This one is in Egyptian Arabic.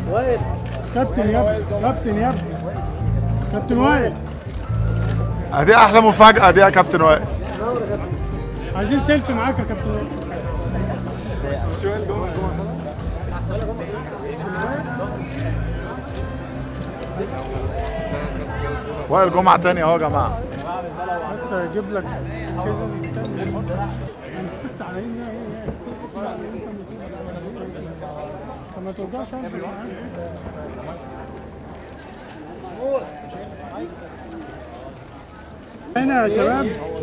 كابتن يا ابني كابتن يا ابني كابتن وائل ادي احلى مفاجاه دي يا كابتن وائل عايزين سيلفي معاك يا كابتن وائل وائل جمعه تاني اهو يا جماعه بس هجيب لك كذا هنقص على ايه يا ايه تقص على ايه انت مسؤول طب ما توجعش انت هنا يا شباب